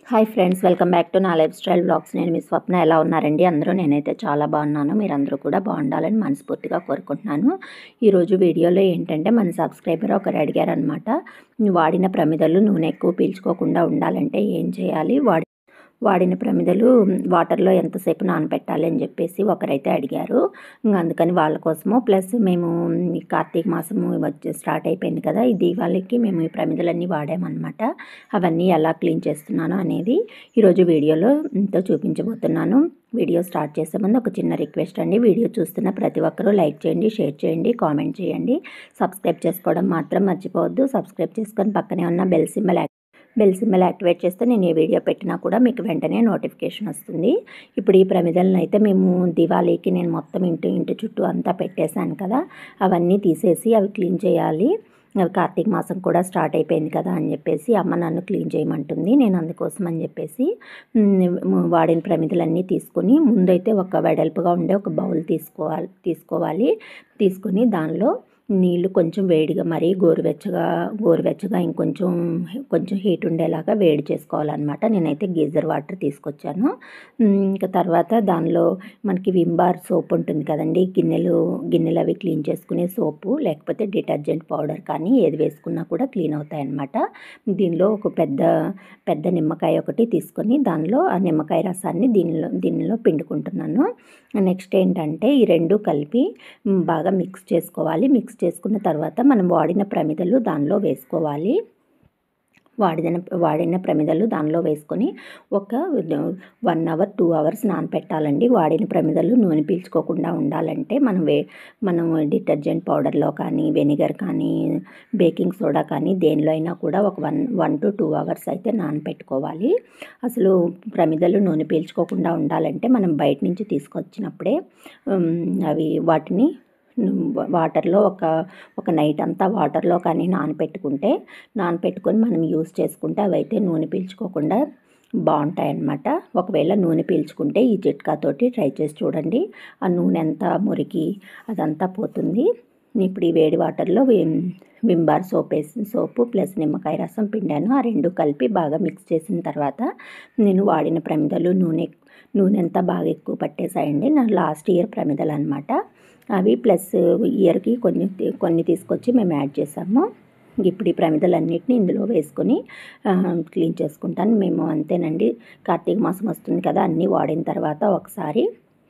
hi friends welcome back to నా lifestyle blogs నేను మీ స్వప్న ఎలా ఉన్నారండి అందరూ నేనైతే చాలా బాగున్నాను మీరందరూ కూడా బాగుండాలని మనస్ఫూర్తిగా కోరుకుంటున్నాను ఈరోజు వీడియోలో ఏంటంటే మన సబ్స్క్రైబర్ ఒకరు అడిగారనమాట వాడిన ప్రమిదలు నూనె ఎక్కువ పీల్చుకోకుండా ఉండాలంటే ఏం చేయాలి వాడి వాడిన ప్రమిదలు వాటర్లో ఎంతసేపు నానబెట్టాలి అని చెప్పేసి ఒకరైతే అడిగారు ఇంకా అందుకని వాళ్ళ కోసము ప్లస్ మేము ఈ కార్తీక మాసము వచ్చి స్టార్ట్ అయిపోయింది కదా ఈ దీపావళికి మేము ఈ ప్రమిదలన్నీ వాడామన్నమాట అవన్నీ ఎలా క్లీన్ చేస్తున్నాను అనేది ఈరోజు వీడియోలో ఇంతో చూపించబోతున్నాను వీడియో స్టార్ట్ చేసే ముందు ఒక చిన్న రిక్వెస్ట్ అండి వీడియో చూస్తున్న ప్రతి ఒక్కరూ లైక్ చేయండి షేర్ చేయండి కామెంట్ చేయండి సబ్స్క్రైబ్ చేసుకోవడం మాత్రం మర్చిపోవద్దు సబ్స్క్రైబ్ చేసుకొని పక్కనే ఉన్న bell symbol bell symbol activate చేస్తే నేను ఏ వీడియో పెట్టినా కూడా మీకు వెంటనే నోటిఫికేషన్ వస్తుంది ఇప్పుడు ఈ ప్రమిదలను అయితే మేము దివాళీకి నేను మొత్తం ఇంటి ఇంటి చుట్టూ అంతా పెట్టేశాను కదా అవన్నీ తీసేసి అవి క్లీన్ చేయాలి అవి కార్తీక మాసం కూడా స్టార్ట్ అయిపోయింది కదా అని చెప్పేసి అమ్మ నన్ను క్లీన్ చేయమంటుంది నేను అందుకోసం అని చెప్పేసి వాడిన ప్రమిదలన్నీ తీసుకొని ముందైతే ఒక వెడల్పుగా ఉండే ఒక బౌల్ తీసుకోవాలి తీసుకోవాలి తీసుకొని దానిలో నీళ్ళు కొంచెం వేడిగా మరీ గోరువెచ్చగా గోరువెచ్చగా ఇంకొంచెం కొంచెం హీట్ ఉండేలాగా వేడి చేసుకోవాలన్నమాట నేనైతే గీజర్ వాటర్ తీసుకొచ్చాను ఇంకా తర్వాత దానిలో మనకి వింబార్ సోప్ ఉంటుంది కదండి గిన్నెలు గిన్నెలు అవి క్లీన్ చేసుకునే సోపు లేకపోతే డిటర్జెంట్ పౌడర్ కానీ ఏది వేసుకున్నా కూడా క్లీన్ అవుతాయి అన్నమాట దీనిలో ఒక పెద్ద పెద్ద నిమ్మకాయ ఒకటి తీసుకొని దానిలో ఆ నిమ్మకాయ రసాన్ని దీనిలో దీనిలో పిండుకుంటున్నాను నెక్స్ట్ ఏంటంటే ఈ రెండు కలిపి బాగా మిక్స్ చేసుకోవాలి మిక్స్ చేసుకున్న తర్వాత మనం వాడిన ప్రమిదలు దానిలో వేసుకోవాలి వాడిన వాడిన ప్రమిదలు దానిలో వేసుకొని ఒక వన్ అవర్ టూ అవర్స్ నానపెట్టాలండి వాడిన ప్రమిదలు నూనె పీల్చుకోకుండా ఉండాలంటే మనం వే మనం డిటర్జెంట్ పౌడర్లో కానీ వెనిగర్ కానీ బేకింగ్ సోడా కానీ దేనిలో అయినా కూడా ఒక one one to two hours అయితే నానపెట్టుకోవాలి అసలు ప్రమిదలు నూనె పీల్చుకోకుండా ఉండాలంటే మనం బయట నుంచి తీసుకొచ్చినప్పుడే అవి వాటిని వాటర్లో ఒక ఒక నైట్ అంతా వాటర్లో కానీ నానపెట్టుకుంటే నానపెట్టుకొని మనం యూస్ చేసుకుంటే అవైతే నూనె పీల్చుకోకుండా బాగుంటాయి అన్నమాట ఒకవేళ నూనె పీల్చుకుంటే ఈ చిట్కాతోటి ట్రై చేసి చూడండి ఆ నూనె అంతా మురికి అదంతా పోతుంది ఇప్పుడు ఈ వేడి వాటర్లో వింబార్ సోప్ వేసి సోపు ప్లస్ నిమ్మకాయ రసం పిండాను ఆ రెండు కలిపి బాగా మిక్స్ చేసిన తర్వాత నేను వాడిన ప్రమిదలు నూనె నూనె అంతా బాగా ఎక్కువ పట్టేసాయండి నా లాస్ట్ ఇయర్ ప్రమిదలు అనమాట అవి ప్లస్ ఇయర్కి కొన్ని కొన్ని తీసుకొచ్చి మేము యాడ్ చేసాము ఇప్పుడు ఈ ప్రమిదలన్నిటిని ఇందులో వేసుకొని క్లీన్ చేసుకుంటాను మేము అంతేనండి కార్తీక మాసం వస్తుంది కదా అన్నీ వాడిన తర్వాత ఒకసారి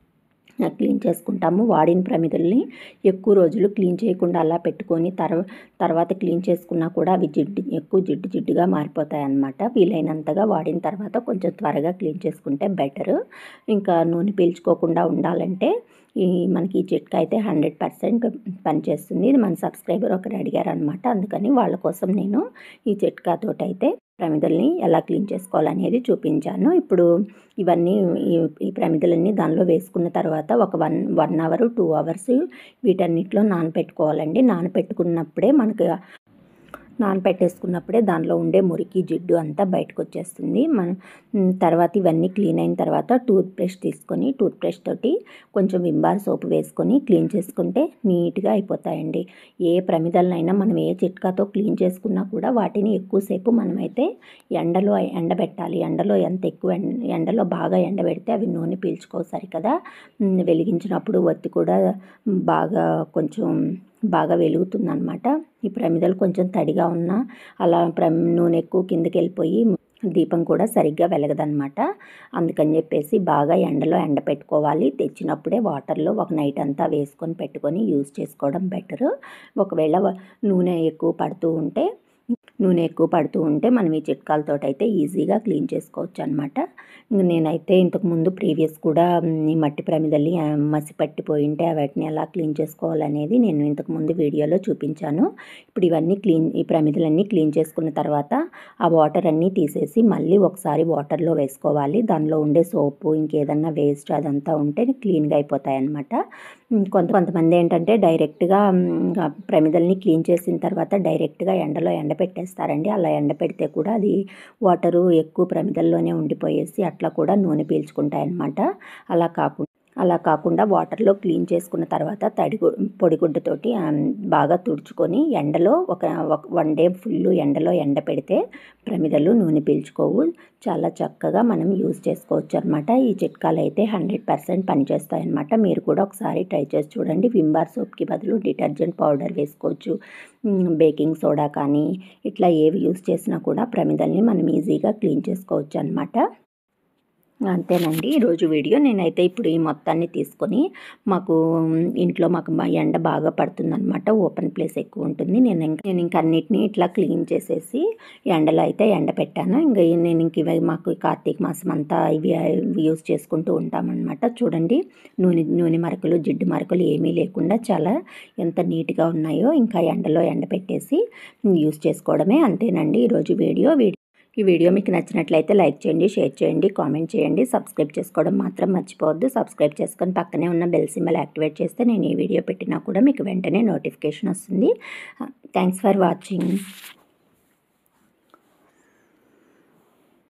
క్లీన్ చేసుకుంటాము వాడిన ప్రమిదల్ని ఎక్కువ రోజులు క్లీన్ చేయకుండా అలా పెట్టుకొని తర్వా తర్వాత క్లీన్ చేసుకున్నా కూడా అవి జిడ్డు ఎక్కువ జిడ్డు జిడ్డుగా మారిపోతాయి అన్నమాట వీలైనంతగా వాడిన తర్వాత కొంచెం త్వరగా క్లీన్ చేసుకుంటే బెటర్ ఇంకా నూనె పీల్చుకోకుండా ఉండాలంటే ఈ మనకి ఈ చిట్కా అయితే హండ్రెడ్ పర్సెంట్ పనిచేస్తుంది ఇది మన సబ్స్క్రైబర్ ఒకరు అడిగారు అనమాట అందుకని వాళ్ళ కోసం నేను ఈ చిట్కాతో అయితే ప్రమిదల్ని ఎలా క్లీన్ చేసుకోవాలనేది చూపించాను ఇప్పుడు ఇవన్నీ ఈ ప్రమిదలన్నీ దానిలో వేసుకున్న తర్వాత ఒక one one hour two hours వీటన్నిటిలో నానపెట్టుకోవాలండి నానపెట్టుకున్నప్పుడే మనకి నానపెట్టేసుకున్నప్పుడే దానిలో ఉండే మురికి జిడ్డు అంతా బయటకు వచ్చేస్తుంది మన తర్వాత ఇవన్నీ క్లీన్ అయిన తర్వాత టూత్ బ్రష్ తీసుకొని టూత్ బ్రష్ తోటి కొంచెం వింబార్ సోపు వేసుకొని క్లీన్ చేసుకుంటే నీట్గా అయిపోతాయండి ఏ ప్రమిదలనైనా మనం ఏ చిట్కాతో క్లీన్ చేసుకున్నా కూడా వాటిని ఎక్కువసేపు మనమైతే ఎండలో ఎండబెట్టాలి ఎండలో ఎంత ఎక్కువ ఎండలో బాగా ఎండబెడితే అవి నూనె పీల్చుకోవు సరికదా వెలిగించినప్పుడు ఒత్తి కూడా బాగా కొంచెం బాగా వెలుగుతుంది అనమాట ఈ ప్రమిదలు కొంచెం తడిగా ఉన్నా అలా ప్ర నూనె ఎక్కువ కిందకి వెళ్ళిపోయి దీపం కూడా సరిగ్గా వెలగదనమాట అందుకని చెప్పేసి బాగా ఎండలో ఎండ పెట్టుకోవాలి తెచ్చినప్పుడే వాటర్లో ఒక నైట్ అంతా వేసుకొని పెట్టుకొని యూజ్ చేసుకోవడం బెటర్ ఒకవేళ నూనె ఎక్కువ పడుతూ ఉంటే నూనె ఎక్కువ పడుతూ ఉంటే మనం ఈ చిట్కాలతో అయితే ఈజీగా క్లీన్ చేసుకోవచ్చు అనమాట నేనైతే ఇంతకుముందు ప్రీవియస్ కూడా ఈ మట్టి ప్రమిదల్ని మసి పట్టిపోయి ఉంటే వాటిని ఎలా క్లీన్ చేసుకోవాలనేది నేను ఇంతకుముందు వీడియోలో చూపించాను ఇప్పుడు ఇవన్నీ క్లీన్ ఈ ప్రమిదలన్నీ క్లీన్ చేసుకున్న తర్వాత ఆ వాటర్ అన్నీ తీసేసి మళ్ళీ ఒకసారి వాటర్లో వేసుకోవాలి దానిలో ఉండే సోపు ఇంకేదన్నా వేస్ట్ అదంతా ఉంటే క్లీన్గా అయిపోతాయి అనమాట కొంత కొంతమంది ఏంటంటే డైరెక్ట్గా ప్రమిదల్ని క్లీన్ చేసిన తర్వాత డైరెక్ట్గా ఎండలో ఎండపెట్టేస్తారండి అలా ఎండపెడితే కూడా అది వాటరు ఎక్కువ ప్రమిదల్లోనే ఉండిపోయేసి అట్లా కూడా నూనె పీల్చుకుంటాయి అన్నమాట అలా కాకుండా అలా కాకుండా వాటర్లో క్లీన్ చేసుకున్న తర్వాత తడిగు పొడిగుడ్డతోటి ఆ, బాగా తుడుచుకొని ఎండలో ఒక ఒక- వన్ డే ఫుల్ ఎండలో ఎండ పెడితే ప్రమిదలు నూనె పీల్చుకోవు చాలా చక్కగా మనం యూజ్ చేసుకోవచ్చు అనమాట ఈ చిట్కాలు అయితే హండ్రెడ్ పర్సెంట్ పనిచేస్తాయి అనమాట మీరు కూడా ఒకసారి ట్రై చేసి చూడండి విమ్ బార్ సోప్కి బదులు డిటర్జెంట్ పౌడర్ వేసుకోవచ్చు మ్, బేకింగ్ సోడా కానీ ఇట్లా ఏవి యూజ్ చేసినా కూడా ప్రమిదల్ని మనం ఈజీగా క్లీన్ చేసుకోవచ్చు అనమాట అంతేనండి ఈరోజు వీడియో నేనైతే ఇప్పుడు ఈ మొత్తాన్ని తీసుకొని మాకు ఇంట్లో మాకు బా- ఎండ బాగా పడుతుందన్నమాట ఓపెన్ ప్లేస్ ఎక్కువ ఉంటుంది నేను ఇంక నేను ఇంక అన్నిటినీ ఇట్లా క్లీన్ చేసేసి ఎండలో అయితే ఎండ పెట్టాను ఇంకా ఈ- నేను ఇంక ఇవి మాకు ఈ కార్తీక మాసం అంతా ఇవి ఇవి యూస్ చేసుకుంటూ ఉంటామన్నమాట చూడండి నూనె నూనె మరకలు జిడ్డు మరకలు ఏమీ లేకుండా చాలా ఎంత నీట్గా ఉన్నాయో ఇంకా ఎండలో ఎండ పెట్టేసి యూస్ చేసుకోవడమే అంతేనండి ఈరోజు వీడియో వీడియో ఈ వీడియో మీకు నచ్చినట్లయితే లైక్ చేయండి షేర్ చేయండి కామెంట్ చేయండి సబ్స్క్రైబ్ చేసుకోవడం మాత్రం మర్చిపోవద్దు సబ్స్క్రైబ్ చేసుకొని పక్కనే ఉన్న బెల్ సింబల్ యాక్టివేట్ చేస్తే నేను ఈ వీడియో పెట్టినా కూడా మీకు వెంటనే నోటిఫికేషన్ వస్తుంది థ్యాంక్స్ ఫర్ వాచింగ్